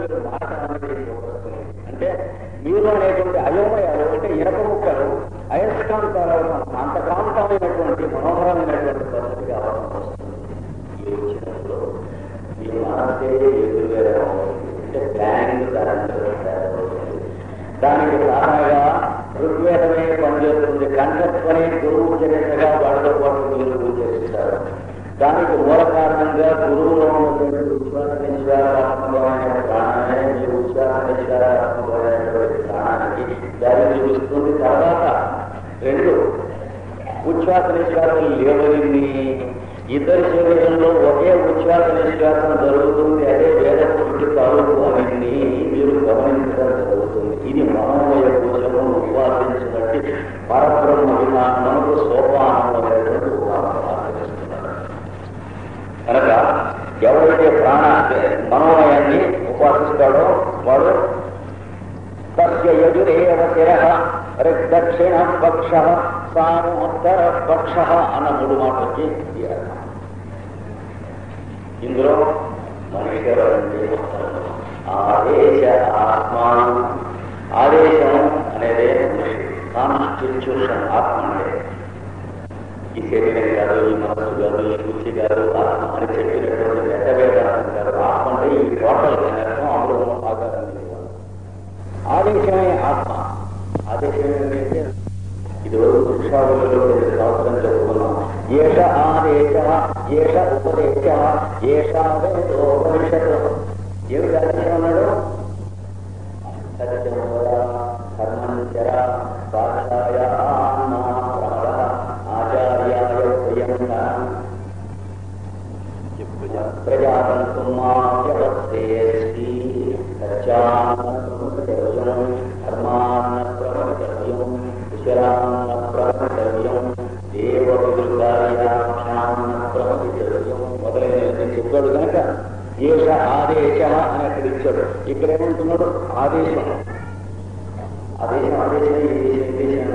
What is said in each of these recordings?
మీరు మాట అనేది వస్తుంది అంటే మీరు అనేటువంటి అయోమయాలు అంటే ఇనప ముక్కలు అయస్కాంతాలు అంతకాంతమైనటువంటి మనోహరమైనటువంటి పరిస్థితి అవడం వస్తుంది ఈ వచ్చినప్పుడు మీ మనసే ఎదురుగా అంటే ప్లానింగ్ తయారవుతుంది దానికి సాధారణంగా ఋగ్వేదమే పనిచేస్తుంది కంఠత్వనే గురువు చరిత్రగా వాడితో పాటు మీరు పూజ చేస్తారు దానికి మూల కారణంగా గురువులో ఉన్నటువంటి ఉచ్ఛ్వాస నిశ్వాసాత్మకమైన ప్రాణమే మీ ఉచ్ఛ్వాస నిశ్వాసాత్మకమైనటువంటి ప్రాణానికి దారి చూపిస్తుంది తర్వాత రెండు ఉచ్ఛ్వాస నిశ్వాసం లేవని ఇద్దరి శరీరంలో ఒకే ఉచ్ఛ్వాస నిశ్వాసం జరుగుతుంది అదే వేద పురుషుడి తాలూకు అని మీరు గమనించడం జరుగుతుంది ఇది మనోమయ పూజను ఉపాసించినట్టు పరబ్రహ్మ విధానముకు సోపానమైనటువంటి ఉపాసనిస్తున్నారు కనుక ఎవరైతే ప్రాణ మనోమయాన్ని ఉపాసిస్తాడో వాడు తస్య యజురేవ శిర దక్షిణ పక్ష సామోత్తర పక్ష అన్న మూడు మాటలకి ఈ అర్థం ఇందులో మనిషి అంటే ఆదేశ ఆత్మ ఆదేశం అనేది మనిషి కాన్స్టిట్యూషన్ ఆత్మ అంటే ఈ శరీరం కాదు ఈ మనసు కాదు ఈ బుద్ధి కాదు ఆత్మ అని చెప్పినటువంటి వేదవేదాంతం కాదు ఆత్మ అంటే ఈ టోటల్ అర్థం అందులో ఆధారం ఆదేశమే ఆత్మ ఆదేశం ఏంటంటే ఇది వృక్షావళిలో రెండు సంవత్సరం చెప్పుకున్నాం ఏష ఆదేశ ఏష ఉపదేశ ఏషావేదోపనిషత్ ఏమిటి ఆదేశం అన్నాడు సత్యం వద ధర్మం చర స్వాధ్యాయ ప్రమద ఆచార్యాయ ప్రియంగా ప్రజాతంతు మావ్యవస్థేస్తి సత్యాన్నప్రమతవ్యం ధర్మాన్న ప్రమతవ్యం కుశలాన్న ప్రమతవ్యం దేవవిదుర్గాయాక్షాన్న ప్రమతవ్యం మొదలైన చెప్పాడు కనుక ఏష ఆదేశ అని అక్కడ ఇచ్చాడు ఇక్కడ ఏమంటున్నాడు ఆదేశం ఆదేశం ఆదేశం ఈ దేశం ఈ దేశం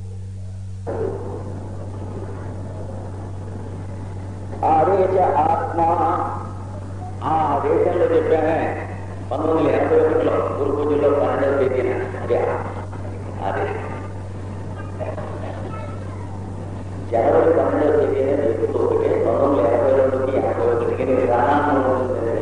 ఆదేశ ఆత్మ ఆ దేశంలో చెప్పానే పంతొమ్మిది వందల ఎనభై ఒకటిలో గురు పూజలో పన్నెండవ తేదీన అదే ఆదేశం జనవరి పన్నెండవ తేదీన ఎప్పుడు ఒకటి పంతొమ్మిది వందల ఎనభై రెండుకి ఎనభై ఒకటికి నేను ప్రాణాన్ని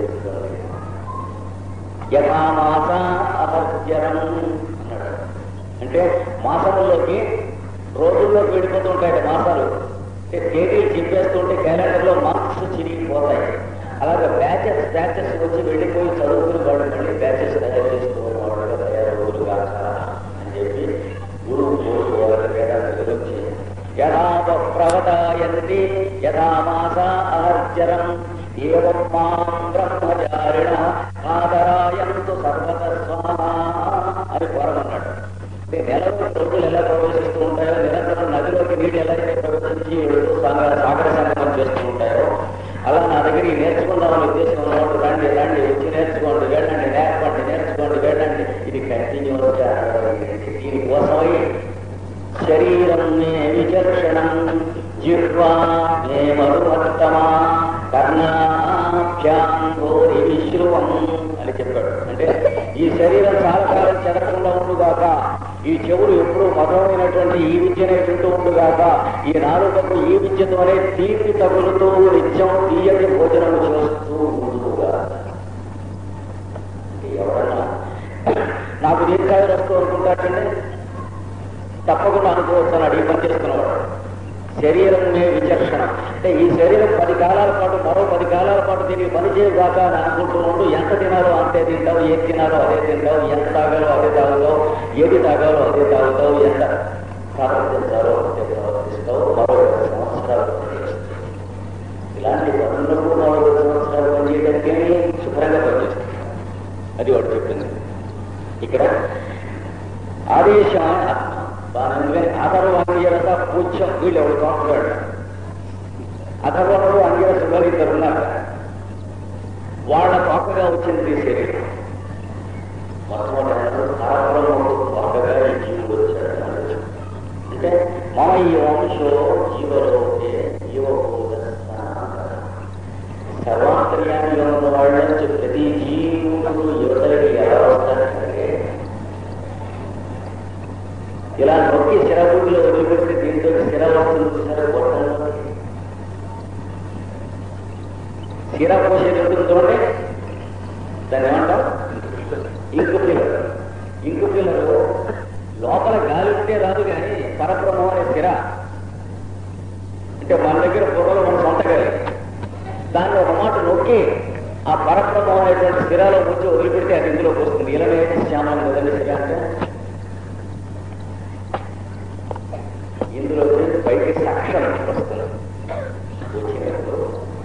యథామాస అహర్జరం అన్నాడు అంటే మాసంలోకి రోజుల్లోకి వెళ్ళిపోతూ ఉంటాయి మాసాలు అంటే తేదీలు చింపేస్తుంటే క్యాలెండర్లో మార్క్స్ చిరిగిపోతాయి అలాగే బ్యాచెస్ బ్యాచెస్ వచ్చి వెళ్ళిపోయి చదువుకుని వాడు మళ్ళీ బ్యాచెస్ తయారు చేస్తూ వాడు తయారు కాక అని చెప్పి గురువు కోరుకోవాలి వేదాంత గురించి యథాప ప్రవదాయంతి యథా మాస అహర్జరం ఏవం మాం బ్రహ్మచారిణ ఆదరాయంతు సర్వత స్వాహ అని కోరమన్నాడు అంటే నెలలో రోజులు ఎలా ప్రవేశిస్తూ ఉంటాయో నిరంతరం నదిలోకి నీళ్ళు ఎలా అయితే ప్రవేశించి వెళుతూ సాగర సాగర సంగమం చేస్తూ ఉంటాయో అలా నా దగ్గర ఈ నేర్చుకుందామని ఉద్దేశం ఉన్నవాడు రండి రండి వచ్చి నేర్చుకోండి వెళ్ళండి నేర్పండి నేర్చుకోండి వెళ్ళండి ఇది కంటిన్యూస్ గా దీనికోసమై శరీరం మే విచర్షణం జిహ్వా మే మరుమత్తమా కర్ణాభ్యాం గోరి విశ్రువం అని చెప్పాడు అంటే ఈ శరీరం చాలా కాలం చెదరకుండా ఉండుగాక ఈ చెవులు ఎప్పుడూ మధురమైనటువంటి ఈ విద్యనే వింటూ ఉండుగాక ఈ నాలుగకు ఈ విద్యతోనే తీపి తగులుతూ నిత్యం తీయటి భోజనం చేస్తూ ఉండుగా ఎవరన్నా నాకు దీర్ఘాయులు వస్తూ అనుకుంటాడండి తప్పకుండా అనుకోవచ్చు అడిగి పని చేసుకున్నవాడు శరీరం మే విచక్షణ అంటే ఈ శరీరం పది కాలాల పాటు మరో పది కాలాల పాటు దీనికి పని చేయగాక అని అనుకుంటూ ఉంటూ ఎంత తినాలో అంతే తింటావు ఏది తినాలో అదే తింటావు ఎంత తాగాలో అదే తాగుతావు ఏది తాగాలో అదే తాగుతావు ఎంత ప్రవర్తించాలో అంతే ప్రవర్తిస్తావు మరో పది సంవత్సరాలు పనిచేస్తావు ఇలాంటి పనులకు మరో పది సంవత్సరాలు పనిచేయడానికి శుభ్రంగా పనిచేస్తుంది అది వాడు చెప్పింది ఇక్కడ ఆదేశం ఆత్మ దాని అథర్వాంగిరస పూజ్యం వీళ్ళు ఎవరు కాపుతాడు అథర్వణుడు అంగిరసు గారు ఇద్దరు ఉన్నారు వాళ్ళ తోకగా వచ్చింది ఈ శరీరం మొట్టమొదటి పరబ్రహ్మకు తోకగా ఈ జీవుడు వచ్చాడు అంటే మమ ఈ వంశో జీవలోకే జీవభూత సర్వాంతర్య జ్ఞానిగా ఉన్న వాళ్ళ నుంచి ప్రతి జీవుడు యువతలకి ఎలా వస్తారంటే ఇలా నొక్కి శిరబుడిలో వదిలిపెట్టి దీంతో శిర వస్తుంది చూసారా గొట్టంలోకి శిర పోసేది ఉంటుంది చూడండి దాన్ని ఏమంటాం ఇంకు పిల్లలు ఇంకు పిల్లలు లోపల గాలి ఉంటే రాదు కానీ పరబ్రహ్మం అనే శిర అంటే మన దగ్గర బుర్రలో మన సొంత గాలి దాన్ని ఒక మాట నొక్కి ఆ పరబ్రహ్మం అనేటువంటి శిరాలో వచ్చి వదిలిపెడితే అది ఇందులోకి వస్తుంది ఇలానే శ్యామం కదండి శిర అంటే ఇందులో వచ్చి పైకి సాక్ష్యం వస్తుంది వచ్చినప్పుడు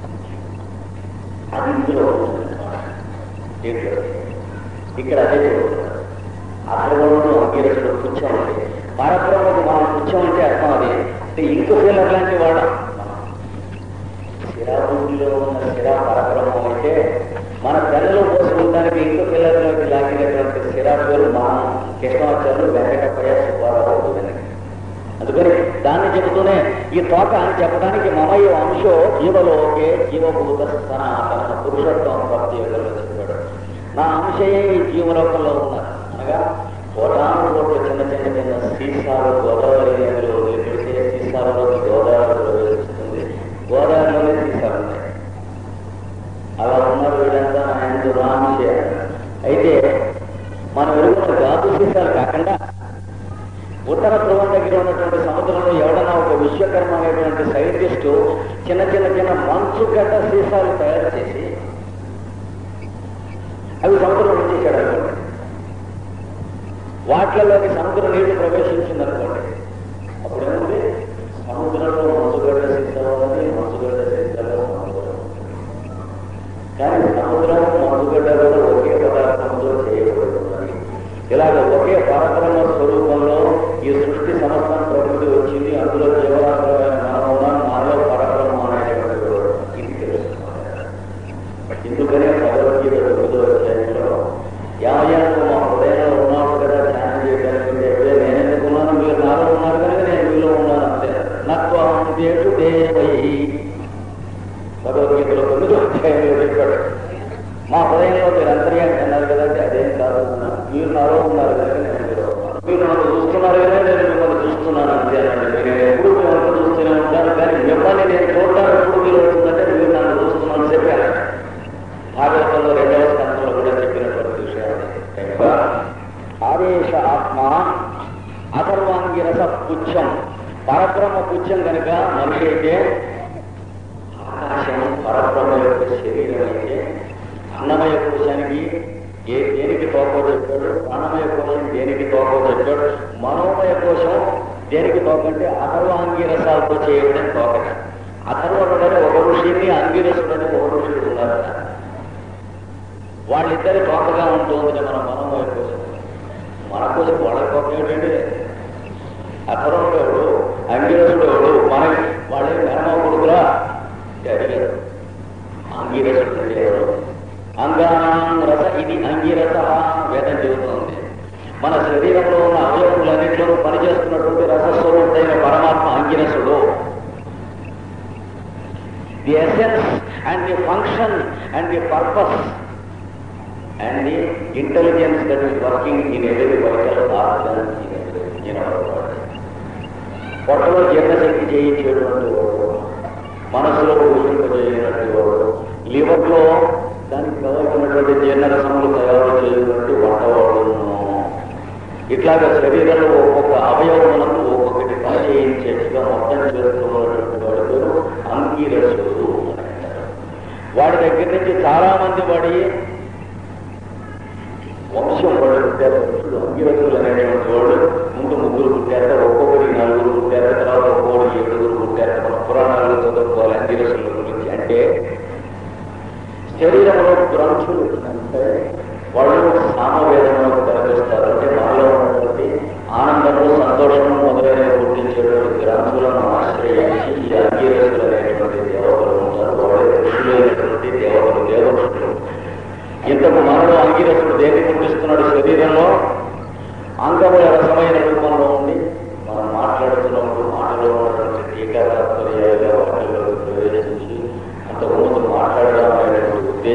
అది ఇందులో ఉంటుంది దీంట్లో. ఇక్కడ అదే చెబుతున్నారు అథర్వణుడు అంగీరసుడు పుచ్చం అంటే పరబ్రహ్మకు మనం పుచ్చం అంటే అర్థం అది అంటే ఇంకు ఫీలర్ లాంటి వాడు శిరాబుద్ధిలో ఉన్న శిరా పరబ్రహ్మం అయితే మన పెన్నులో పోసుకుంటానికి ఇంకు ఫీలర్లోకి లాగినటువంటి శిరా పేరు మన కృష్ణాచార్యులు వెంకటప్పయ్య సుబ్బారావు వెనక్కి అందుకని దాన్ని చెబుతూనే ఈ తోక అని చెప్పడానికి మమయ్య అంశో జీవలోకే జీవభూత సనాతన పురుషోత్తమ ప్రాప్తి యోగంలో చెప్పాడు నా అంశయే ఈ జీవలోకంలో ఉన్నారు అనగా కోటాను కోట్ల చిన్న చిన్న చిన్న సీసాలు గోదావరి నదిలో వదిలిపెడితే సీసాలలోకి గోదావరి ప్రవేశిస్తుంది గోదావరిలోనే సీసాలు ఉన్నాయి అలా ఉన్నారు వీళ్ళంతా నా ఎందు నా అంశే అయితే మనం ఎరుగున్న గాజు సీసాలు కాకుండా ఉత్తర ధ్రువం దగ్గర ఉన్నటువంటి సముద్రంలో ఎవడన్నా ఒక విశ్వకర్మ అనేటువంటి సైంటిస్టు చిన్న చిన్న చిన్న మంచు గడ్డ సీసాలు తయారు చేసి అవి సముద్రంలో ఉంచేసాడు అనుకోండి వాటిలోకి సముద్ర నీళ్లు ప్రవేశించింది అనుకోండి అప్పుడు ఏముంది సముద్రంలో మంచుగడ్డ సీసాలు ఉంది మంచుగడ్డ సీసాలు సముద్రం కానీ సముద్రం మంచుగడ్డ కూడా ఒకే పదార్థంతో చేయబడుతున్నది ఇలాగ ఒకే పరబ్రహ్మ స్వరూపంలో ఈ సృష్టి సమస్తం ప్రకృతి వచ్చింది అందులో జీవరాత్రమైన మనం ఉన్నాం నాలో పరబ్రహ్మ అనేటువంటి ఇది తెలుసుకోవాలి ఎందుకనే భగవద్గీత తొమ్మిదో అధ్యాయంలో యావయానికి మా హృదయంలో ఉన్నాడు కదా ధ్యానం చేయడానికి అంటే "ఏ, నేను ఎందుకు ఉన్నాను మీరు నాలో ఉన్నారు కనుక నేను మీలో ఉన్నాను అంతే నత్వం దేశు దేవై భగవద్గీతలో తొమ్మిదో అధ్యాయంలో చెప్పాడు మా హృదయంలో మీరు అంతర్యాన్ని అన్నారు కదంటే అదేం కాదు అన్నాను. మీరు నాలో ఉన్నారు కనుక నేను మీలో ఉన్నాను. మీరు నన్ను చూస్తున్నారు కదా నేను మిమ్మల్ని చూస్తున్నాను అంతే అనండి నేను ఎప్పుడు మిమ్మల్ని చూస్తూనే ఉంటాను కానీ మిమ్మల్ని నేను చూడటం ఎప్పుడు మీరు అవుతుందంటే మీరు నన్ను చూస్తున్నాను చెప్పాను భాగవతంలో రెండవ స్థానంలో కూడా చెప్పినటువంటి విషయాన్ని కనుక ఆదేశ ఆత్మ అథర్వాంగి రస పుచ్చం పరబ్రహ్మ పుచ్చం కనుక మనిషి అయితే ఆకాశం పరబ్రహ్మ యొక్క శరీరం అయితే అన్నమయ కోశానికి ఏ దేనికి తోకో చెప్పాడు ప్రాణమయ కోశం దేనికి తోకో చెప్పాడు మనోమయ కోశం దేనికి తోకంటే అథర్వాంగి రసాలతో చేయబడిన తోకట అథర్వణుడని ఒక ఋషిని అంగిరసుడని ఒక ఋషుడు ఉన్నారు వాళ్ళిద్దరి తోకగా ఉంటుంది మన మనోమయ కోశం మన కోసం వాళ్ళ తోక ఏమిటంటే అథర్వణుడు ఎవడు అంగిరసుడు ఎవడు మన వాళ్ళే మేనమా కొడుకురా అంటే అడిగారు అంగీరసుడు అంటే ఎవరు అంగానాం రస ఇది అంగీరస వేదం చెబుతోంది మన శరీరంలో ఉన్న అవయవములన్నింటిలోనూ పనిచేస్తున్నటువంటి రసస్వరూపుడైన పరమాత్మ అంగిరసుడు the essence and the function and the purpose and the intelligence that is working in every vital organ in our body పొట్టలో జీర్ణశక్తి చేయించేటువంటి వాడు మనసులో ఊహింపజేయనటువంటి వాడు లివర్లో దానికి కావాల్సినటువంటి జీర్ణరసములు తయారు చేయనటువంటి వంటవాడును ఇట్లాగా శరీరంలో ఒక్కొక్క అవయవములకు ఒక్కొక్కటి పని చేయించేట్టుగా మొత్తం చేస్తున్నటువంటి వాడి పేరు అంకీరసుడు అని అంటారు వాడి దగ్గర నుంచి చాలా మంది వాడి వంశం వాళ్ళు పుట్టారు పురుషుడు అంగిరసులు అనేటువంటి వాళ్ళు ముందు ముగ్గురు పుట్టారట ఒక్కొక్కరికి నలుగురు పుట్టారు తర్వాత ఒక్కొక్కరికి ఏడుగురు పుట్టారు మన పురాణాలు చదువుకోవాలి అంగిరసుల గురించి అంటే శరీరంలో గ్రంథులు అంటే వాళ్ళు సామవేదనకు కనిపిస్తారు అంటే మనలో ఉన్నటువంటి ఆనందము సంతోషము మొదలైనవి పుట్టించేటువంటి గ్రంథులను ఆశ్రయించి ఈ అంగీరసులు అనేటువంటి దేవతలు ఉంటారు వాళ్ళే ఋషులైనటువంటి దేవతలు దేవఋషులు ఇంతకు మనలో అంగిరసుడు దేన్ని పుట్టిస్తున్నాడు శరీరంలో అంగముల రసమైన రూపంలో ఉండి మనం మాట్లాడుతున్నప్పుడు మాటలో ఉన్నటువంటి టీకా తాత్పర్యాలుగా వాటిలో ప్రవేశించి అంతకుముందు మాట్లాడడం అనేటువంటి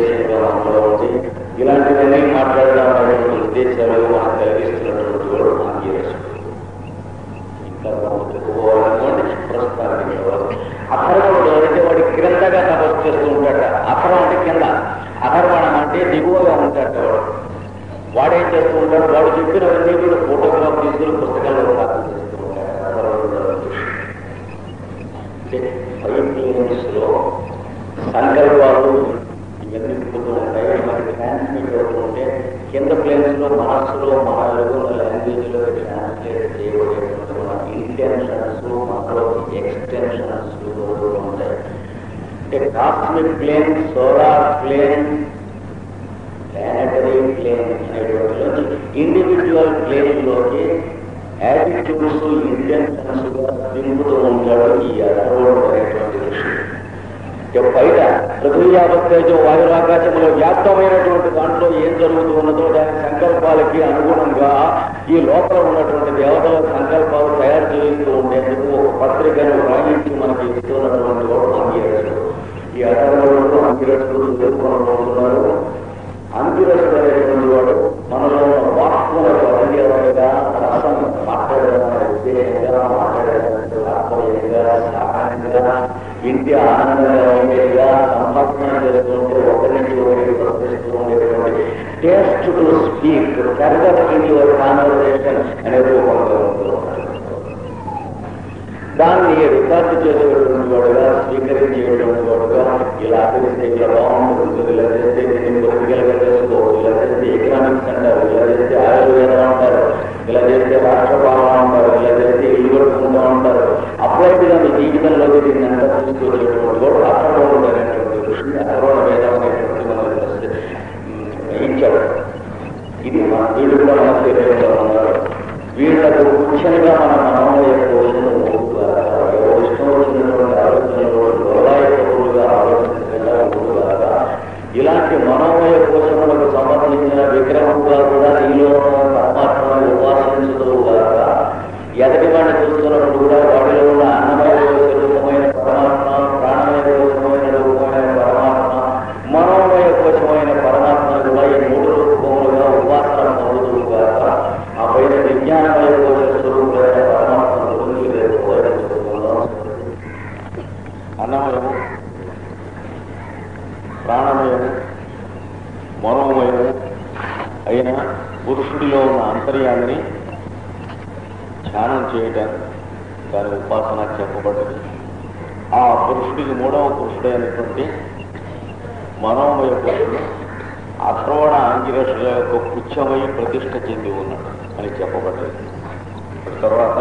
మాట్లాడదామనే ఉద్దేశాలు మనకు కలిగిస్తున్నటువంటి వాడు ఆంగీరసుడు ఇంకా చెప్పుకోవాలనుకోండి ప్రస్తుతానికి అథర్వణుడు అయితే వాడి క్రిందగా తపస్సు చేస్తూ ఉంటాడు అథర్వం అంటే కింద అథర్వణం అంటే దిగువగా ఉంటాడు వాడు వాడేం చేస్తూ ఉంటాడు వాడు చెప్పినవన్నీ కూడా ఫోటోగ్రాఫ్ తీసుకుని పుస్తకాల్లో కాపీ చేస్తూ ఉంటాడు అథర్వణుడు అంటే ఫైవ్ ప్లేన్స్ లో సంకల్పాలు ఇవన్నీ పుడుతూ ఉంటాయి మనకి ట్రాన్స్మిట్ అవుతూ ఉంటే కింద ప్లేన్స్ లో మనస్సులో మన ఎరుగున్న లాంగ్వేజ్ లో ట్రాన్స్లేట్ చేయబడేటువంటి మన ఇంటెన్షన్స్ మనలో ఎక్స్టెన్షన్స్ ఉంటాయి అంటే cosmic plane solar plane planetary plane అనేటువంటి ఇండివిజువల్ ప్లేన్ లోకి యాటిట్యూడ్స్ ఇంటెన్షన్స్ గా దింపుతూ ఉంటాడు ఈ అధర్వుడు అనేటువంటి ఋషి ఇక బయట పృథ్వీ యావత్తేజం వాయురాకాశంలో వ్యాప్తమైనటువంటి దాంట్లో ఏం జరుగుతూ ఉన్నదో దాని సంకల్పాలకి అనుగుణంగా ఈ లోపల ఉన్నటువంటి దేవతల సంకల్పాలు తయారు చేస్తూ ఉండేందుకు ఒక పత్రికను రాయించి మనకి ఇస్తున్నటువంటి వాడు అంగీరసుడు ఈ అధర్వుడు అంగీరసుడు ఎదుర్కొనబోతున్నారు అంగిరసుడు అనేటువంటి వాడు మనలో ఉన్న వాక్కులకు అనంగా రసం మాట్లాడడానికి ఉద్దేశంగా మాట్లాడడానికి తాత్పర్యంగా సహాయంగా ఇంటి ఆనందంగా ఉండేదిగా సంభాషణ చేస్తుంటే ఒకరి నుంచి ఒకరికి ప్రశ్నిస్తూ ఉండేటువంటి taste to speak further in your conversation అనే రూపంలో ఉంటూ ఉంటాడు దాన్ని రికార్డు చేసేటువంటి వాడుగా స్వీకరించేటువంటి వాడుగా ఇలా చేస్తే ఇలా బాగుంటుంది ఇలా చేస్తే దీన్ని పొలిటికల్గా చేసుకోవచ్చు ఇలా చేస్తే ఎకనామిక్స్ అంటారు ఇలా చేస్తే ఆయుర్వేదం అంటారు ఇలా చేస్తే రాష్ట్రపాలన అంటారు ఇలా చేస్తే ఇల్లు కట్టుకుంటూ ఉంటారు అప్పుడైతే మీ జీవితంలో దీన్ని అంతా తీసుకొచ్చేటువంటి వాడు అర్థం అనేటువంటి ఋషి అర్థం వేదం అనేటువంటి మనం గ్రహించాడు ఇది మన వీళ్ళు కూడా మన శరీరంలో ఉన్నారు వీళ్లకు ముఖ్యంగా మన మనోమయ కోశము ఎవరు ఇష్టం వచ్చినటువంటి ఆలోచనలు లోలాయకులుగా ఆలోచించకుండా ఉండుగాక ఇలాంటి మనోమయ కోశములకు సంబంధించిన విగ్రహముగా కూడా నీలో పరమాత్మను ఉపాసించదుగాక ఎదటి వాడిని చూస్తున్నప్పుడు కూడా వాడిలో ఉన్న అన్నమయ కోశ రూపమైన పరమాత్మ ప్రాణమయ కోశమైన రూపమైన పరమాత్మ మనోమయ కోశమైన పరమాత్మ కూడా ఈ మూడు రూపములుగా ఉపాసన పొందుతుందిగాక ఆ పైన విజ్ఞానమయ కోశ స్వరూపులైన పరమాత్మ గురించి రేపు బోధన చెప్పుకుందాం. అన్నమయము ప్రాణమయము మనోమయము అయిన పురుషుడిలో ఉన్న అంతర్యాన్ని ధ్యానం చేయటం దాని ఉపాసన చెప్పబడ్డది ఆ పురుషుడికి మూడవ పురుషుడైనటువంటి మనోమయ పురుషుడు అశ్రవణ ఆంగిరసుల యొక్క పుచ్చమై ప్రతిష్ఠ చెంది ఉన్నాడు అని చెప్పబడ్డది తర్వాత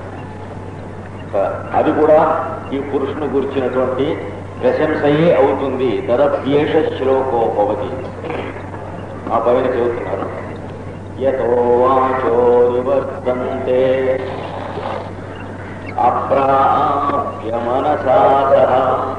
అది కూడా ఈ పురుషుని గురించినటువంటి ప్రశంసయే అవుతుంది తరప్యేష శ్లోకో భవతి ఆ పైన చెబుతున్నారు యతో వాచో నివర్తంతే అప్రాప్య మనసా సహ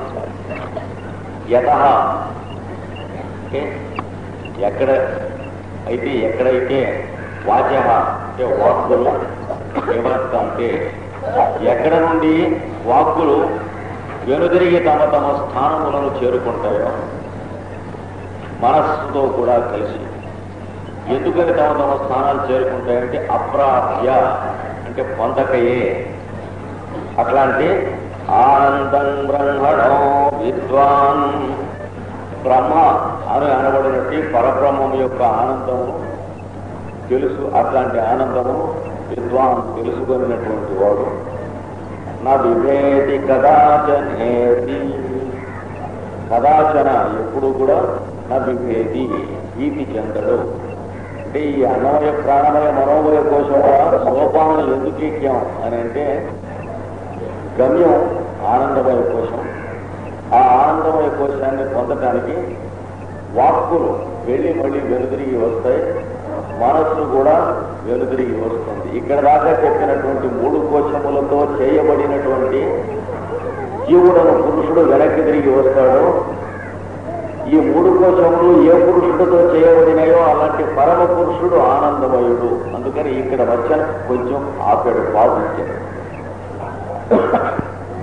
యత అంటే ఎక్కడ అయితే ఎక్కడైతే వాచ అంటే వాక్కులు నివర్తంతే ఎక్కడ నుండి వాక్కులు వెనుదిరిగి తమ తమ స్థానములను చేరుకుంటాయో మనస్సుతో కూడా కలిసి ఎందుకని తమ తమ స్థానాలు చేరుకుంటాయంటే అప్రాప్య అంటే పొందకయే అట్లాంటి ఆనందం బ్రహ్మణో విద్వాన్ బ్రహ్మ అని అనబడినట్టు పరబ్రహ్మం యొక్క ఆనందము తెలుసు అట్లాంటి ఆనందము విద్వాన్ తెలుసుకున్నటువంటి వాడు నా విభేది కదాచనేది కదాచన ఎప్పుడు కూడా నా విభేది భీతి చెందడు అంటే ఈ అన్నమయ ప్రాణమయ మనోమయ కోశం సోపానం ఎందుకు ఎక్కాం అని అంటే గమ్యం ఆనందమయ కోశం ఆ ఆనందమయ కోశాన్ని పొందటానికి వాక్కులు వెళ్ళి మళ్ళీ వెనుదిరిగి వస్తాయి మనస్సు కూడా వెనుదిరిగి వస్తుంది ఇక్కడ దాకా చెప్పినటువంటి మూడు కోశములతో చేయబడినటువంటి జీవుడను పురుషుడు వెనక్కి తిరిగి వస్తాడు ఈ మూడు కోశములు ఏ పురుషుడితో చేయబడినాయో అలాంటి పరమ పురుషుడు ఆనందమయుడు అందుకని ఇక్కడ మధ్య కొంచెం ఆపాడు పాజించాడు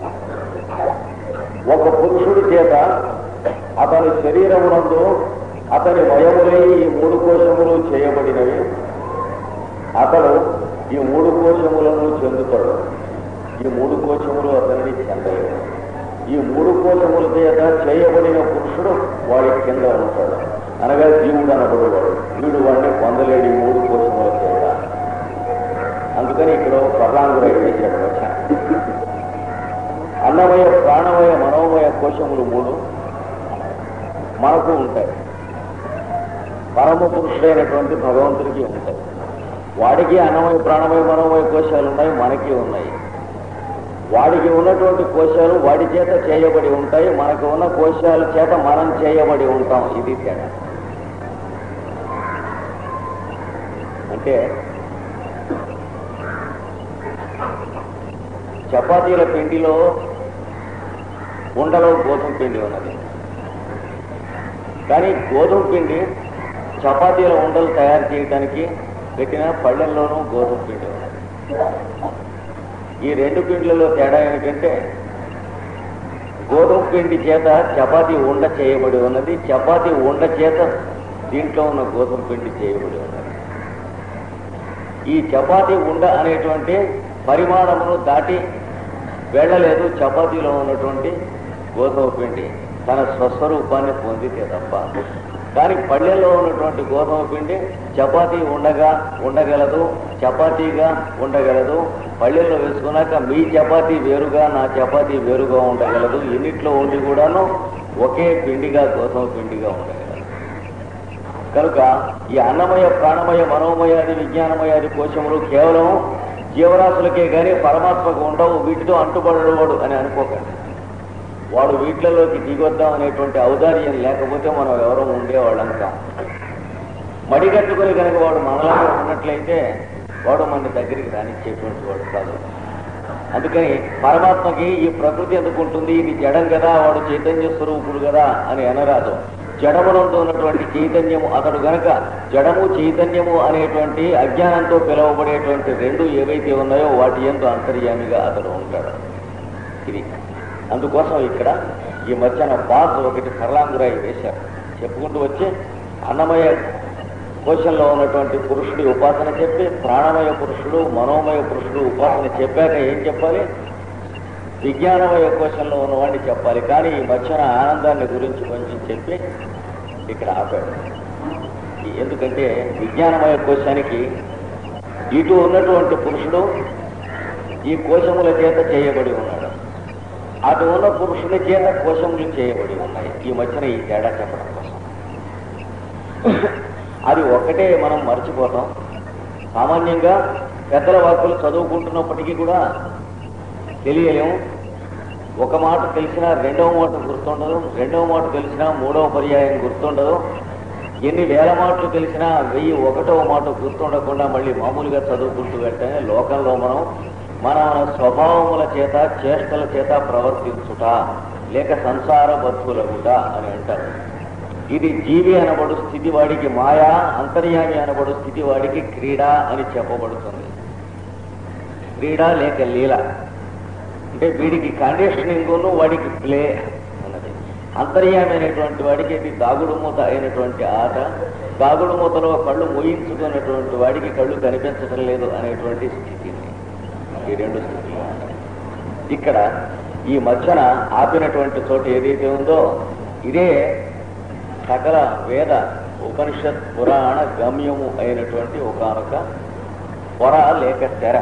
ఒక పురుషుడి చేత అతని శరీరమునందు అతని మయములై ఈ మూడు కోశములు చేయబడినవి అతడు ఈ మూడు కోశములను చెందుతాడు ఈ మూడు కోశములు అతనిని చెందలేవు ఈ మూడు కోశముల చేత చేయబడిన పురుషుడు వాడి కింద ఉంటాడు అనగా జీవుడు అనబడేవాడు వీడు వాడిని పొందలేడు ఈ మూడు కోశముల చేత అందుకని ఇక్కడ పర్లాంగురై వేశాడు వచ్చా అన్నమయ ప్రాణమయ మనోమయ కోశములు మూడు మనకు ఉంటాయి పరమ పురుషుడైనటువంటి భగవంతుడికి ఉంటాయి వాడికి అన్నమయ ప్రాణమయ మనోమయ కోశాలు ఉన్నాయి మనకి ఉన్నాయి వాడికి ఉన్నటువంటి కోశాలు వాడి చేత చేయబడి ఉంటాయి మనకు ఉన్న కోశాల చేత మనం చేయబడి ఉంటాం ఇది తేడా అంటే చపాతీల పిండిలో ఉండలో గోధుమ పిండి ఉన్నది కానీ గోధుమ పిండి చపాతీల ఉండలు తయారు చేయడానికి పెట్టిన పళ్ళెల్లోనూ గోధుమ పిండి ఉన్నది ఈ రెండు పిండ్లలో తేడా ఏమిటంటే గోధుమ పిండి చేత చపాతీ ఉండ చేయబడి ఉన్నది చపాతీ ఉండ చేత దీంట్లో ఉన్న గోధుమ పిండి చేయబడి ఉన్నది ఈ చపాతీ ఉండ అనేటువంటి పరిమాణమును దాటి వెళ్ళలేదు చపాతీలో ఉన్నటువంటి గోధుమ పిండి తన స్వస్వరూపాన్ని పొందితే తప్ప కానీ పళ్ళెల్లో ఉన్నటువంటి గోధుమ పిండి చపాతీ ఉండగా ఉండగలదు చపాతీగా ఉండగలదు పళ్ళెల్లో వేసుకున్నాక మీ చపాతీ వేరుగా నా చపాతీ వేరుగా ఉండగలదు ఇన్నిట్లో ఉండి కూడాను ఒకే పిండిగా గోధుమ పిండిగా ఉండగలదు కనుక ఈ అన్నమయ ప్రాణమయ మనోమయాది విజ్ఞానమయాది కోశములు కేవలం జీవరాశులకే కానీ పరమాత్మకు ఉండవు వీటితో అంటుపడవాడు అని అనుకోకండి వాడు వీటిలలోకి దిగొద్దాం అనేటువంటి ఔదార్యం లేకపోతే మనం ఎవరో ఉండేవాళ్ళం కాం మడిగట్టుకుని కనుక వాడు మనలాగా ఉన్నట్లయితే వాడు మన దగ్గరికి రానిచ్చేటువంటి వాడు కాదు అందుకని పరమాత్మకి ఈ ప్రకృతి ఎందుకు ఉంటుంది ఇది జడం కదా వాడు చైతన్య స్వరూపుడు కదా అని అనరాదు జడమునందు ఉన్నటువంటి చైతన్యము అతడు గనక జడము చైతన్యము అనేటువంటి అజ్ఞానంతో పిలువబడేటువంటి రెండు ఏవైతే ఉన్నాయో వాటి ఎందు అంతర్యామిగా అతడు ఉంటాడు ఇది అందుకోసం ఇక్కడ ఈ మధ్యన బాస్ ఒకటి సరళాంగురాయి వేశారు చెప్పుకుంటూ వచ్చి అన్నమయ కోశంలో ఉన్నటువంటి పురుషుడి ఉపాసన చెప్పి ప్రాణమయ పురుషుడు మనోమయ పురుషుడు ఉపాసన చెప్పాక ఏం చెప్పాలి విజ్ఞానమయ కోశంలో ఉన్నవాడిని చెప్పాలి కానీ ఈ మధ్యన ఆనందాన్ని గురించి కొంచెం చెప్పి ఇక్కడ ఆపాడు ఎందుకంటే విజ్ఞానమయ కోశానికి ఇటు ఉన్నటువంటి పురుషుడు ఈ కోశముల చేత చేయబడి ఉన్నాడు అటు ఉన్న పురుషుని చేత కోశములు చేయబడి ఉన్నాయి ఈ మధ్యన ఈ తేడా చెప్పడం కోసం అది ఒక్కటే మనం మర్చిపోతాం సామాన్యంగా పెద్దల వాక్కులు చదువుకుంటున్నప్పటికీ కూడా తెలియలేము ఒక మాట తెలిసినా రెండవ మాట గుర్తుండదు రెండవ మాట తెలిసినా మూడవ పర్యాయం గుర్తుండదు ఎన్ని వేల మాటలు తెలిసినా వెయ్యి ఒకటవ మాట గుర్తుండకుండా మళ్ళీ మామూలుగా చదువుకుంటూ వెంటనే లోకంలో మనం మన మన స్వభావముల చేత చేష్టల చేత ప్రవర్తించుట లేక సంసార బతుకులగుట అని అంటారు ఇది జీవి అనబడు స్థితి వాడికి మాయా అంతర్యామి అనబడు స్థితి వాడికి క్రీడ అని చెప్పబడుతుంది క్రీడ లేక లీల అంటే వీడికి కండిషనింగ్ వాడికి ప్లే ఉన్నది అంతర్యామి అనేటువంటి వాడికి ఇది దాగుడు మూత అయినటువంటి ఆట దాగుడు మూతలో కళ్ళు మోయించుకున్నటువంటి వాడికి కళ్ళు కనిపించడం లేదు అనేటువంటి స్థితి ఈ రెండు స్థితులు ఉన్నాయి. ఇక్కడ ఈ మధ్యన ఆపినటువంటి చోటు ఏదైతే ఉందో ఇదే సకల వేద ఉపనిషత్ పురాణ గమ్యము అయినటువంటి ఒకనొక పొర లేక తెర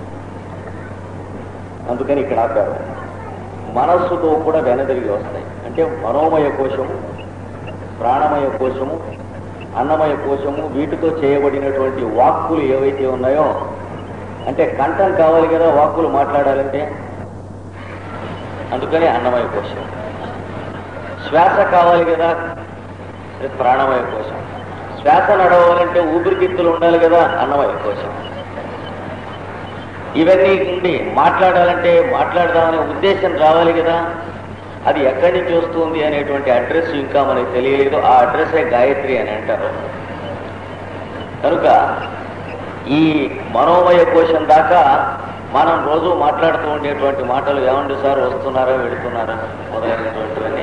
అందుకని ఇక్కడ ఆపారు మనస్సుతో కూడా వెనదిరిగి వస్తాయి అంటే మనోమయ కోశము ప్రాణమయ కోశము అన్నమయ కోశము వీటితో చేయబడినటువంటి వాక్కులు ఏవైతే ఉన్నాయో అంటే కంఠం కావాలి కదా వాక్కులు మాట్లాడాలంటే అందుకని అన్నమయ కోశం శ్వాస కావాలి కదా అది ప్రాణమయ కోశం శ్వాస నడవాలంటే ఊపిరితిత్తులు ఉండాలి కదా అన్నమయ కోశం ఇవన్నీ ఉండి మాట్లాడాలంటే మాట్లాడదామనే ఉద్దేశం రావాలి కదా అది ఎక్కడి నుంచి వస్తుంది అనేటువంటి అడ్రస్ ఇంకా మనకి తెలియలేదు ఆ అడ్రస్సే గాయత్రి అని అంటారు కనుక ఈ మనోమయ కోశం దాకా మనం రోజు మాట్లాడుతూ ఉండేటువంటి మాటలు ఏమండి సార్ వస్తున్నారా వెళుతున్నారా మొదలైనటువంటివన్నీ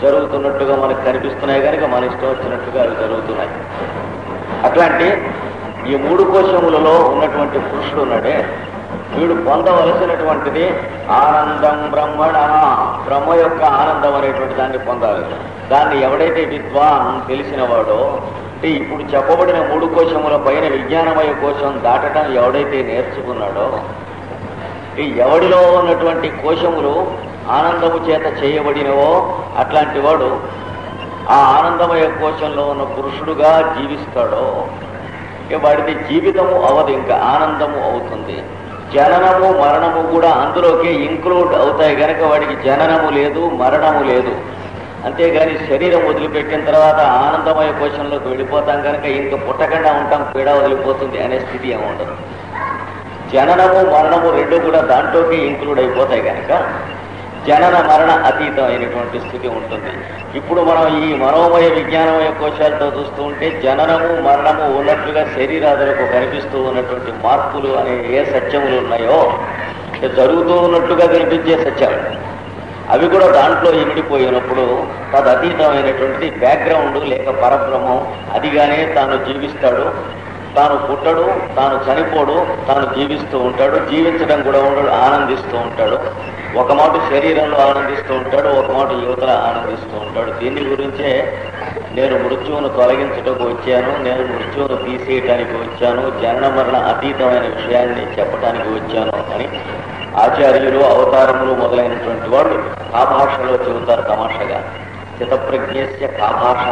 జరుగుతున్నట్టుగా మనకు కనిపిస్తున్నాయి కనుక మన ఇష్టం వచ్చినట్టుగా అవి జరుగుతున్నాయి అట్లాంటి ఈ మూడు కోశములలో ఉన్నటువంటి పురుషుడు ఉన్నాడే వీడు పొందవలసినటువంటిది ఆనందం బ్రహ్మణ బ్రహ్మ యొక్క ఆనందం అనేటువంటి దాన్ని పొందాలి దాన్ని ఎవడైతే విద్వాన్ తెలిసినవాడో అంటే ఇప్పుడు చెప్పబడిన మూడు కోశముల పైన విజ్ఞానమయ కోశం దాటడం ఎవడైతే నేర్చుకున్నాడో ఈ ఎవడిలో ఉన్నటువంటి కోశములు ఆనందము చేత చేయబడినవో అట్లాంటి వాడు ఆ ఆనందమయ కోశంలో ఉన్న పురుషుడుగా జీవిస్తాడో ఇక వాడిది జీవితము అవదు ఇంకా ఆనందము అవుతుంది జననము మరణము కూడా అందులోకే ఇంక్లూడ్ అవుతాయి కనుక వాడికి జననము లేదు మరణము లేదు అంతేగాని శరీరం వదిలిపెట్టిన తర్వాత ఆనందమయ కోశంలోకి వెళ్ళిపోతాం కనుక ఇంక పుట్టకుండా ఉంటాం పీడ వదిలిపోతుంది అనే స్థితి ఏమి ఉండదు జననము మరణము రెండు కూడా దాంట్లోకి ఇంక్లూడ్ అయిపోతాయి కనుక జనన మరణ అతీతం అయినటువంటి స్థితి ఉంటుంది ఇప్పుడు మనం ఈ మనోమయ విజ్ఞానమయ కోశాలతో చూస్తూ ఉంటే జననము మరణము ఉన్నట్లుగా శరీరాదులకు కనిపిస్తూ ఉన్నటువంటి మార్పులు అనే ఏ సత్యములు ఉన్నాయో అంటే జరుగుతూ ఉన్నట్లుగా కనిపించే సత్యాలు అవి కూడా దాంట్లో ఇమిడిపోయినప్పుడు తదు అతీతమైనటువంటి బ్యాక్గ్రౌండ్ లేక పరబ్రహ్మం అదిగానే తాను జీవిస్తాడు తాను పుట్టడు తాను చనిపోడు తాను జీవిస్తూ ఉంటాడు జీవించడం కూడా ఉండడు ఆనందిస్తూ ఉంటాడు ఒక మాట శరీరంలో ఆనందిస్తూ ఉంటాడు ఒక మాట యువతల ఆనందిస్తూ ఉంటాడు దీని గురించే నేను మృత్యువును తొలగించటకు వచ్చాను నేను మృత్యువును తీసేయటానికి వచ్చాను జనన మరణ అతీతమైన విషయాన్ని చెప్పటానికి వచ్చాను అని ఆచార్యులు అవతారములు మొదలైనటువంటి వాళ్ళు ఆ భాషలో చెబుతారు తమాషగా చితప్రజ్ఞస్య కా భాష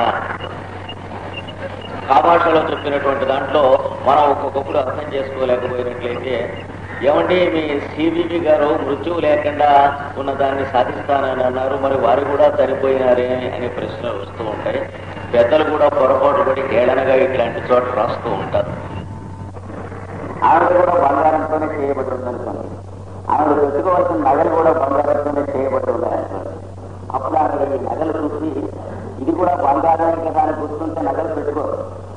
ఆ భాషలో చెప్పినటువంటి దాంట్లో మనం ఒక్కొక్కప్పుడు అర్థం చేసుకోలేకపోయినట్లయితే ఏమండి మీ సిబిబి గారు మృత్యువు లేకుండా ఉన్న దాన్ని సాధిస్తానని అన్నారు మరి వారు కూడా చనిపోయినారే అనే ప్రశ్నలు వస్తూ ఉంటాయి పెద్దలు కూడా పొరపాటు పడి ఏళనగా ఇట్లాంటి చోట రాస్తూ ఉంటారు ఆవిడ కూడా బంగారంతోనే చేయబడి ఉందనుకోండి ఆవిడ పెట్టుకోవాల్సిన నగలు కూడా బంగారంతోనే చేయబడి ఉన్నాయనుకోండి అప్పుడు ఆవిడ ఈ నగలు చూసి ఇది కూడా బంగారమే కదా అని గుర్తుంటే నగలు పెట్టుకోరు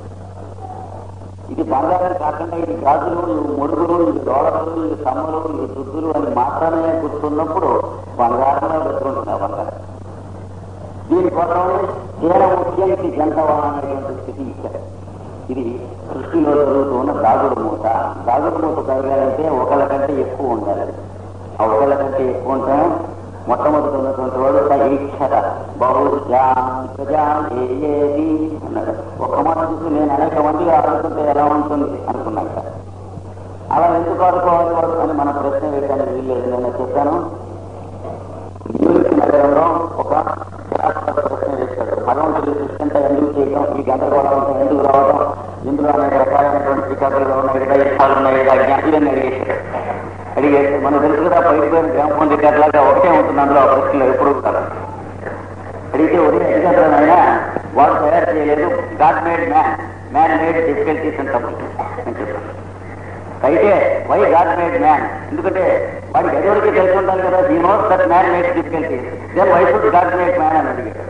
ఇది బంగారం కాకుండా ఇది గాజులు ఇవి మురుగులు ఇవి డోలర్లు ఇవి కమ్మలు ఇవి దుద్దులు అని మాత్రమే గుర్తున్నప్పుడు బంగారంలో పెట్టుకుంటున్నా బంగారం దీనికోసం తీర ముఖ్యానికి జంతవా అనేటువంటి స్థితి ఇచ్చారు ఇది సృష్టిలో జరుగుతూ ఉన్న దాగుడు మూత దాగుడు మూత జరగాలంటే ఒకళ్ళ కంటే ఎక్కువ ఉండాలి ఆ ఒకళ్ళ కంటే ఎక్కువ ఉంటే మొట్టమొదటి ఉన్నటువంటి వాడు ఈక్షర బహుజాం ప్రజాం ఏది అన్నాడు ఒక్క మాట చూసి నేను అనేక మందిగా ఆడుతుంటే ఎలా ఉంటుంది అనుకున్నాక అలా ఎందుకు ఆడుకోవాలి వాడు అని మన ప్రశ్న వేయడానికి వీల్లేదు నేను చెప్పాను న్యూయార్క్ నగరంలో ఒక శాస్త్ర ప్రశ్న వేశాడు భగవంతుడి సృష్టి అంతా ఎందుకు చేయడం ఈ గందరగోళం అంతా ఎందుకు రావడం ఇందులో అనేక రకాలైనటువంటి చికాకులు ఉన్నాయి ఇష్టాలు ఉన్నాయి అజ్ఞానం ఇవన్నీ అడిగేశాడు అడిగేస్తే మనం తెలుసు కదా పైకి పోయిన గ్రామం రికార్డ్ లాగా ఒకటే ఉంటుంది అందులో ఆ ప్రశ్నలు ఎప్పుడు కూడా అడిగితే ఉదయం అడిగారైనా వాడు తయారు చేయలేదు God made man man made difficulties అని తప్పు అని చెప్పాను అయితే వై గాడ్ మేడ్ మ్యాన్ ఎందుకంటే వాడికి ఎదురికి తెలిసి ఉండాలి కదా ఈ note that man made difficulties then why should God made man అని అడిగాడు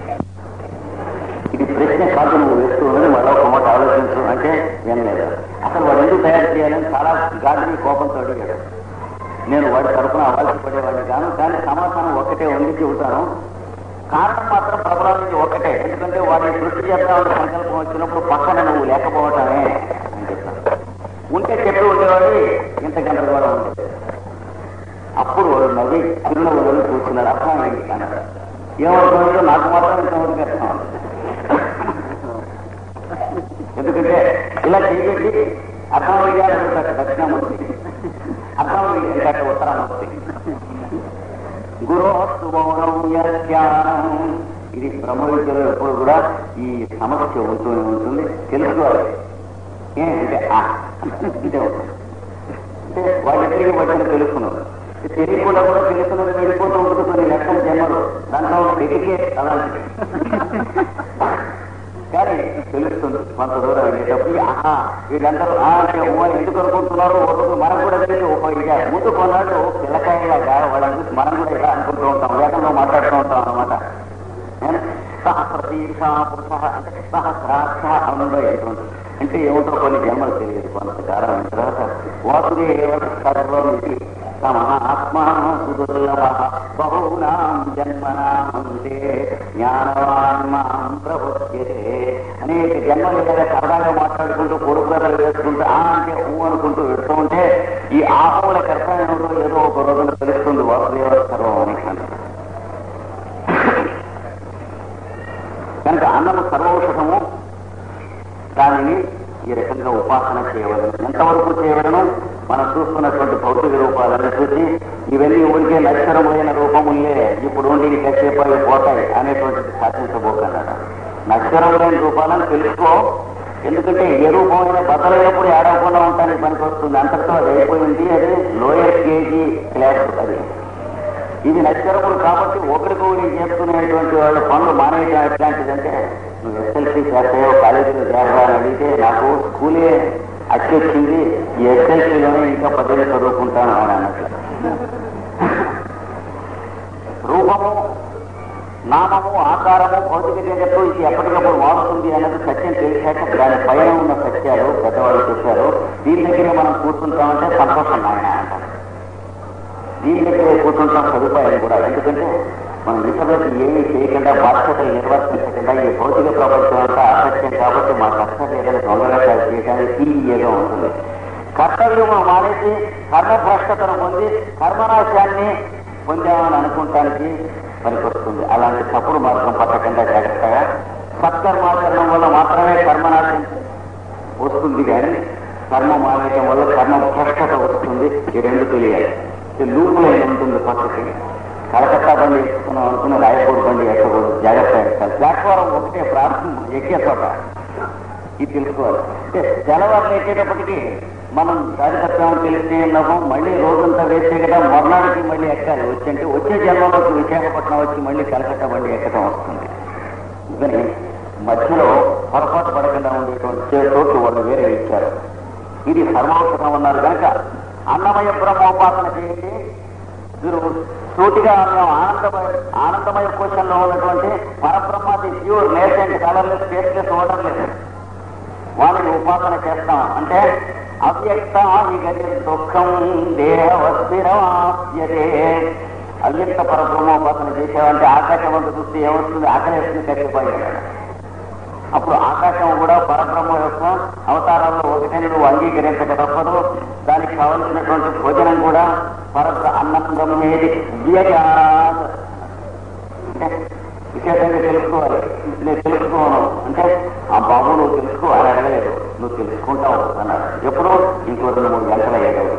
ఇది ప్రశ్న కాదు నువ్వు వేస్తూ ఉన్నది మరో ఒక మాట ఆలోచించు అంటే వినలేదు అసలు వాడు ఎందుకు తయారు చేయాలని చాలా గాడిని కోపంతో అడిగాడు నేను వాడి తరఫున అవాల్సి పడేవాడిని కాను కానీ సమాధానం ఒక్కటే ఉంది చెబుతాను కారణం మాత్రం ప్రబలం నుంచి ఒక్కటే ఎందుకంటే వాడిని సృష్టి చేద్దామని సంకల్పం వచ్చినప్పుడు పక్కన నువ్వు లేకపోవటమే అని చెప్పాను ఉంటే చెప్పి ఉండేవాడు ఇంత గంటలు ఉండేది అప్పుడు వాడు నవ్వి చిరునవ్వులను కూర్చున్నాడు అర్థమైంది అన్నాడు ఏమవుతుందో నాకు మాత్రం ఇంతవరకు అర్థం అవ్వలేదు. ఎందుకంటే ఇలా చేయబెట్టి అర్థమయ్యా అడుగుతాడు దక్షిణామూర్తి అర్థమయ్యా అంటే ఉత్తరామూర్తి గురోస్తు మౌనం యజ్ఞానం ఇది బ్రహ్మ విద్యలో ఎప్పుడు కూడా ఈ సమస్య ఉంటూనే ఉంటుంది తెలుసుకోవాలి ఏ అంటే ఆ అంటే ఉంటుంది. అంటే వాళ్ళిద్దరికి వచ్చిన తెలుసుకున్నారు తెలియకుండా కూడా తెలుసుకున్నది వెళ్ళిపోతూ ఉంటుంది కొన్ని లక్షల జన్మలు దాంట్లో వెతికే అలాంటిది కానీ తెలుస్తుంది కొంత దూరం వెళ్ళేటప్పుడు ఆహా వీళ్ళందరూ ఆ అంటే ఓ అని ఎందుకు అనుకుంటున్నారు ఒకరు మనం కూడా తెలిసి ఒక ఇక ముందు కొన్నాడు పిల్లకాయలాగా వాళ్ళని చూసి మనం కూడా ఇలా అనుకుంటూ ఉంటాం వేగంలో మాట్లాడుతూ ఉంటాం అనమాట సహస్రశీర్ష పురుష అంటే సహస్రాక్ష అనుండో ఎటువంటి అంటే ఏమిటో కొన్ని జన్మలు తెలియదు కొంతకాలం అయిన తర్వాత వాసుదేవ సర్వం ఇది సమహాత్మా సుదుర్లభ బహూనాం జన్మనామంతే జ్ఞానవాన్ మాం ప్రబుద్ధ్యతే అనేక జన్మలు ఏదైనా సరదాగా మాట్లాడుకుంటూ పొడుగుదలు వేసుకుంటూ ఆ అంటే ఊ అనుకుంటూ పెడుతూ ఉంటే ఈ ఆహముల కర్తవ్యంలో ఏదో ఒక రోజున తెలుస్తుంది వాసుదేవ సర్వం అని కనుక అన్నము సర్వౌషధము దానిని ఈ రకంగా ఉపాసన చేయవలను ఎంతవరకు చేయవలను మనం చూస్తున్నటువంటి భౌతిక రూపాలను చూసి ఇవన్నీ ఊరికే నశ్వరమైన రూపములే ఇప్పుడు ఉండి కాసేపు అవి పోతాయి అనేటువంటిది సాధించబోకన్నాడు నశ్వరములైన రూపాలను తెలుసుకో ఎందుకంటే ఏ రూపమైన బదలైనప్పుడు ఏడవకుండా ఉండటానికి పనికి వస్తుంది అంతటితో అది అయిపోయింది అది లోయర్ కేజీ క్లాస్ అది ఇది నశ్వరములు కాబట్టి ఒకరికొకరి చేసుకునేటువంటి వాళ్ళ పనులు మానేయడం ఎట్లాంటిదంటే నువ్వు ఎస్ఎల్సీ చేస్తాయో కాలేజీలో చేరరా అని అడిగితే నాకు స్కూలే అచ్చొచ్చింది ఈ ఎస్ఎల్సీలోనే ఇంకా పద్దెనిమిది చదువుకుంటాను అని అన్నట్లు రూపము నామము ఆకారము భౌతిక జగత్తు ఇది ఎప్పటికప్పుడు మారుతుంది అన్నది సత్యం తెలిసాక దాని పైన ఉన్న సత్యాలు పెద్దవాళ్ళు చెప్పారు దీని దగ్గరే మనం కూర్చుంటామంటే సంతోషం నాయన అంటారు దీని దగ్గరే కూర్చుంటాం సదుపాయాలు కూడా ఎందుకంటే మనం ఇతరులకు ఏమీ చేయకుండా బాధ్యతలు నిర్వర్తించకుండా ఈ భౌతిక ప్రపంచం అంతా అసత్యం కాబట్టి మా కష్టం ఏదైనా దొంగగా చేయడానికి ఏదో ఉంటుంది కర్తవ్యం మానేసి కర్మభ్రష్టతను పొంది కర్మనాశాన్ని పొందామని అనుకుంటానికి పనికొస్తుంది అలాంటి తప్పుడు మార్గం పట్టకుండా జాగ్రత్తగా సత్కర్మాచరణం వల్ల మాత్రమే కర్మనాశం వస్తుంది కానీ కర్మ మానేయటం వల్ల కర్మ భ్రష్టత వస్తుంది ఈ రెండు తెలియాలి ఈ లూపులో ఉంటుంది పక్కకి కలకత్తా బండి ఎక్కుతున్నాం అనుకున్న రాయపూర్ బండి ఎక్కకూడదు జాగ్రత్త ఎక్కాలి ప్లాట్ఫారం ఒకటే ప్రారంభం ఎక్కే చోట ఇది తెలుసుకోవాలి అంటే తెల్లవారులు ఎక్కేటప్పటికి మనం దారితత్వం తెలిస్తే నవ్వం మళ్ళీ రోజంతా వేస్తే కదా మర్నాడికి మళ్ళీ ఎక్కాలి వచ్చి అంటే వచ్చే జన్మలోకి విశాఖపట్నం వచ్చి మళ్ళీ కలకత్తా బండి ఎక్కడం వస్తుంది అందుకని మధ్యలో పొరపాటు పడకుండా ఉండేటువంటి చోట్లు వాళ్ళు వేరే ఇచ్చారు ఇది సర్వోత్తరం ఉన్నారు కనుక అన్నమయ బ్రహ్మోపాసన చేయండి మీరు సూటిగా మేము ఆనందమయ ఆనందమయ కోశంలో ఉన్నటువంటి పరబ్రహ్మాది pure nascent colourless tasteless odourless వాళ్ళని ఉపాసన చేస్తాం అంటే అవ్యక్త దుఃఖం దేహవస్థిరమాప్యతే అవ్యక్త పరబ్రహ్మోపాసన చేసేవంటే ఆకాశం వంట చూస్తే ఏమొస్తుంది ఆకలేస్తుంది కట్టిపోయాడు అప్పుడు ఆకాశం కూడా పరబ్రహ్మ యొక్క అవతారాల్లో ఒకటని నువ్వు అంగీకరించక తప్పదు దానికి కావలసినటువంటి భోజనం కూడా పరబ్ర అన్నం బ్రహ్మేది వ్యయాత్. అంటే విశేషంగా తెలుసుకోవాలి నేను తెలుసుకోను అంటే ఆ బాబు నువ్వు తెలుసుకో అని అడగలేదు నువ్వు తెలుసుకుంటావు అన్నాడు ఎప్పుడు ఇంకో రెండు మూడు గంటలు అయ్యేది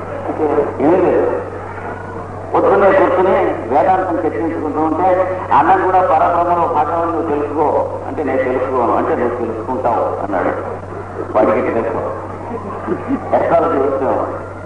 ఏమీ లేదు పొద్దున్నే కూర్చుని వేదాంతం చర్చించుకుంటూ ఉంటే అన్నం కూడా పరబ్రహ్మలో భాగమని నువ్వు తెలుసుకో అంటే నేను తెలుసుకోను అంటే నువ్వు తెలుసుకుంటావు అన్నాడు వాడికి తెలుసుకో ఎస్ట్రాలజీ వచ్చావు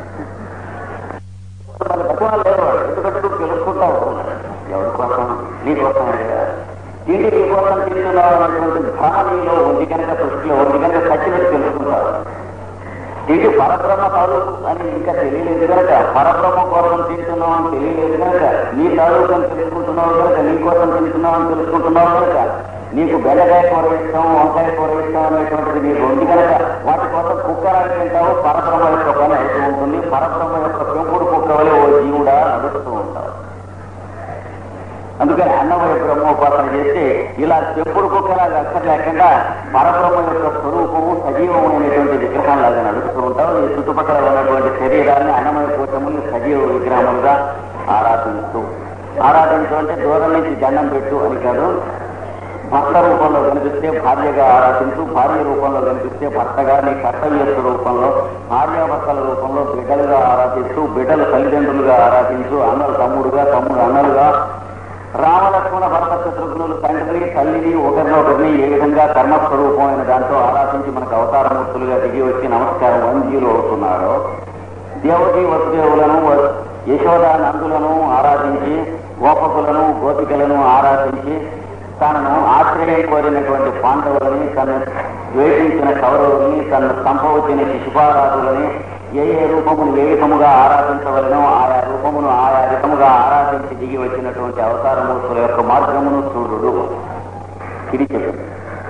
వాళ్ళ పట్టువాళ్ళు లేరు వాడు ఎందుకంటే నువ్వు తెలుసుకుంటావు అన్నాడు. ఎవరి కోసం నీ కోసం తిండి నీ కోసం తింటున్నావు అన్నటువంటి భ్రమ నీలో ఉంది కనుక సృష్టిలో ఉంది కనుక సచ్చినట్టు తెలుసుకుంటావు ఇది పరబ్రహ్మ తాలూకు అని ఇంకా తెలియలేదు కనుక పరబ్రహ్మ కోసం తింటున్నావు అని తెలియలేదు కనుక నీ తాలూకు అని తెలుసుకుంటున్నావు కనుక నీ కోసం తింటున్నావు అని తెలుసుకుంటున్నావు కనుక నీకు బెండకాయ కూర ఇష్టం వంకాయ కూర ఇష్టం అనేటువంటిది నీకు ఉంది కనుక వాటి కోసం కుక్కరాలు తింటావు పరబ్రహ్మ యొక్క పని అవుతూ ఉంటుంది పరబ్రహ్మ యొక్క పెంపుడు కుక్క వలె ఓ జీవుడా నడుస్తూ ఉంటావు అందుకని అన్నమయ బ్రహ్మోపాసన చేస్తే ఇలా పెంపుడు కుక్కలాగా అక్కర్ లేకుండా పరబ్రహ్మ యొక్క స్వరూపము సజీవమైనటువంటి విగ్రహంలాగా నడుస్తూ ఉంటావు ఈ చుట్టుపక్కల ఉన్నటువంటి శరీరాన్ని అన్నమయ కోశములు సజీవ విగ్రహములుగా ఆరాధిస్తూ ఆరాధించు అంటే దూరం నుంచి దండం పెట్టు అని కాదు భర్త రూపంలో కనిపిస్తే భార్యగా ఆరాధించు భార్య రూపంలో కనిపిస్తే భర్తగా నీ కర్తవ్య రూపంలో భార్యాభర్తల రూపంలో బిడ్డలుగా ఆరాధిస్తూ బిడ్డలు తల్లిదండ్రులుగా ఆరాధించు అన్నలు తమ్ముడుగా తమ్ముడు అన్నలుగా రామలక్ష్మణ భరత శత్రుఘ్నులు తండ్రిని తల్లిని ఒకరినొకరిని ఏ విధంగా కర్మస్వరూపమైన దాంతో ఆరాధించి మనకు అవతారమూర్తులుగా దిగి వచ్చి నమస్కారం వంజీలు అవుతున్నారో దేవకి వసుదేవులను వ- యశోద నందులను ఆరాధించి గోపకులను గోపికలను ఆరాధించి తనను ఆశ్రయం కోరినటువంటి పాండవులని తను ద్వేషించిన కౌరవుల్ని తను సంభవించిన శిశుపారాధులని ఏ ఏ రూపమును ఏ విధముగా ఆరాధించవలనో ఆయా రూపమును ఆయా విధముగా ఆరాధించి దిగి వచ్చినటువంటి అవతారమూర్తుల యొక్క మార్గమును చూడు ఇది చెప్పింది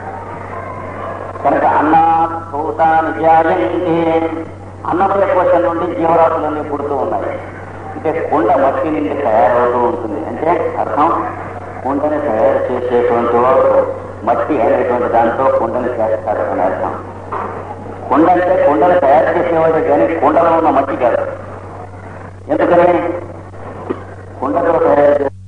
కనుక అన్నాత్ భూతాన్ని జాయంతే అన్నమయ కోశం నుండి జీవరాశులన్నీ పుడుతూ ఉన్నాయి అంటే కుండ మట్టి నుండి తయారవుతూ ఉంటుంది అంటే అర్థం కుండని తయారు చేసేటువంటి వాడు మట్టి అనేటువంటి దాంతో కుండని చేస్తారు అని అర్థం కుండ అంటే కుండను తయారు చేసేవాడు కానీ కుండలో ఉన్న మట్టి కాదు ఎందుకని కుండతో తయారు చేసే